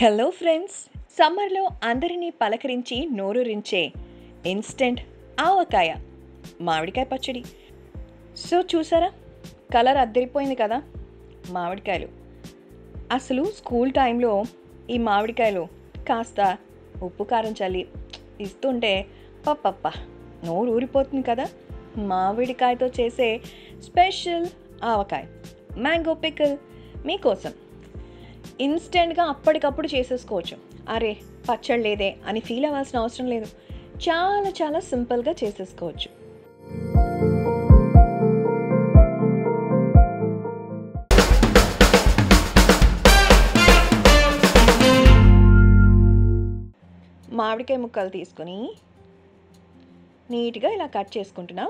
Hello friends సమ్మర్లో అందరినీ పలకరించి నోరూరించే ఇన్స్టెంట్ ఆవకాయ మామిడికాయ పచ్చడి సో చూసారా కలర్ అద్దరిపోయింది కదా మామిడికాయలు అసలు స్కూల్ టైంలో ఈ మామిడికాయలు కాస్త ఉప్పు కారం చల్లి ఇస్తుంటే పప్పప్ప నోరు ఊరిపోతుంది కదా మామిడికాయతో చేసే స్పెషల్ ఆవకాయ మ్యాంగో పికిల్ మీకోసం ఇన్స్టెంట్గా అప్పటికప్పుడు చేసేసుకోవచ్చు అరే పచ్చడి లేదే అని ఫీల్ అవ్వాల్సిన అవసరం లేదు చాలా చాలా సింపుల్గా చేసేసుకోవచ్చు మామిడికాయ ముక్కలు తీసుకొని నీట్గా ఇలా కట్ చేసుకుంటున్నాం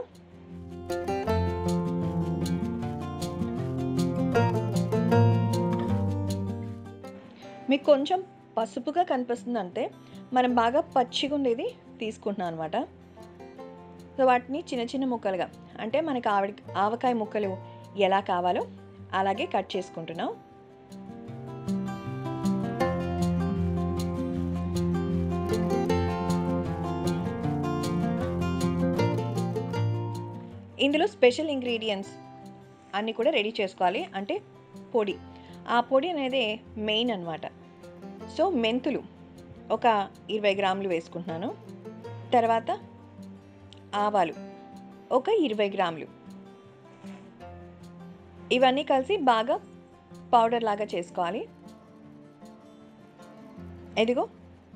మీకు కొంచెం పసుపుగా కనిపిస్తుంది అంటే మనం బాగా పచ్చిగా ఉండేది తీసుకుంటున్నాం అనమాట సో వాటిని చిన్న చిన్న ముక్కలుగా అంటే మనకి ఆవిడ ఆవకాయ ముక్కలు ఎలా కావాలో అలాగే కట్ చేసుకుంటున్నాం ఇందులో స్పెషల్ ఇంగ్రీడియంట్స్ అన్నీ కూడా రెడీ చేసుకోవాలి అంటే పొడి ఆ పొడి అనేది మెయిన్ అనమాట సో మెంతులు ఒక ఇరవై గ్రాములు వేసుకుంటున్నాను తర్వాత ఆవాలు ఒక ఇరవై గ్రాములు ఇవన్నీ కలిసి బాగా పౌడర్ లాగా చేసుకోవాలి ఎదిగో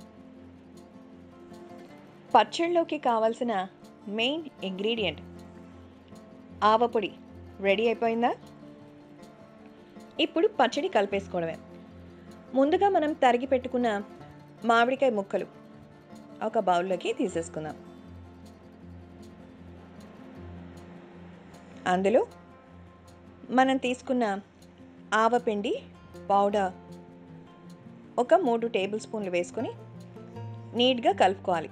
పచ్చళ్ళలోకి కావాల్సిన మెయిన్ ఇంగ్రీడియంట్ ఆవపొడి రెడీ అయిపోయిందా ఇప్పుడు పచ్చడి కలిపేసుకోవడమే ముందుగా మనం తరిగి పెట్టుకున్న మామిడికాయ ముక్కలు ఒక బౌల్లోకి తీసేసుకుందాం అందులో మనం తీసుకున్న ఆవపిండి పౌడర్ ఒక మూడు టేబుల్ స్పూన్లు వేసుకొని నీట్గా కలుపుకోవాలి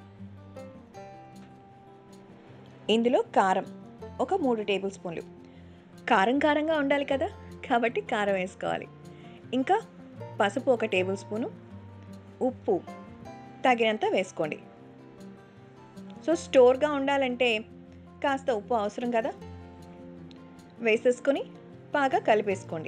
ఇందులో కారం ఒక మూడు టేబుల్ స్పూన్లు కారం కారంగా ఉండాలి కదా కాబట్టి కారం వేసుకోవాలి ఇంకా పసుపు ఒక టేబుల్ స్పూను ఉప్పు తగినంత వేసుకోండి సో స్టోర్గా ఉండాలంటే కాస్త ఉప్పు అవసరం కదా వేసేసుకొని బాగా కలిపేసుకోండి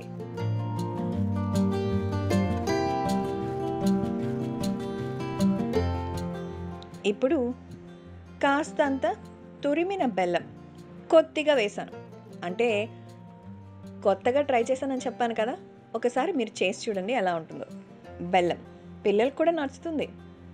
ఇప్పుడు కాస్తంత తురిమిన బెల్లం కొద్దిగా వేసాను అంటే కొత్తగా ట్రై చేశానని చెప్పాను కదా ఒకసారి మీరు చేసి చూడండి ఎలా ఉంటుందో బెల్లం పిల్లలకు కూడా నచ్చుతుంది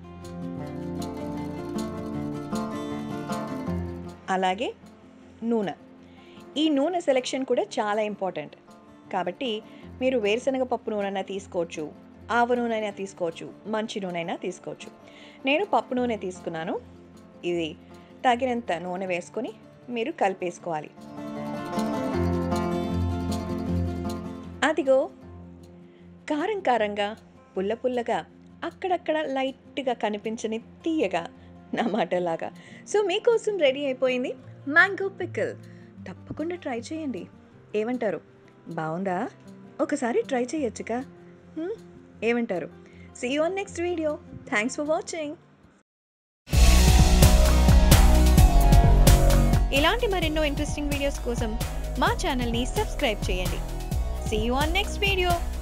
అలాగే నూనె ఈ నూనె సెలెక్షన్ కూడా చాలా ఇంపార్టెంట్ కాబట్టి మీరు వేరుశనగ పప్పు నూనె తీసుకోవచ్చు ఆవ నూనె అయినా తీసుకోవచ్చు మంచి నూనె అయినా తీసుకోవచ్చు నేను పప్పు నూనె తీసుకున్నాను ఇది తగినంత నూనె వేసుకొని మీరు కలిపేసుకోవాలి అదిగో కారం కారంగా పుల్ల పుల్లగా అక్కడక్కడ లైట్గా కనిపించని తీయగా నా మాటలాగా సో మీకోసం రెడీ అయిపోయింది మ్యాంగో పికిల్ తప్పకుండా ట్రై చేయండి ఏమంటారు బాగుందా ఒకసారి ట్రై చేయొచ్చుగా హ్మ్? ఏమంటారు see you on next video thanks for watching ఇలాంటి మరెన్నో ఇంట్రెస్టింగ్ వీడియోస్ కోసం మా ఛానల్ని సబ్స్క్రైబ్ చేయండి see you on next video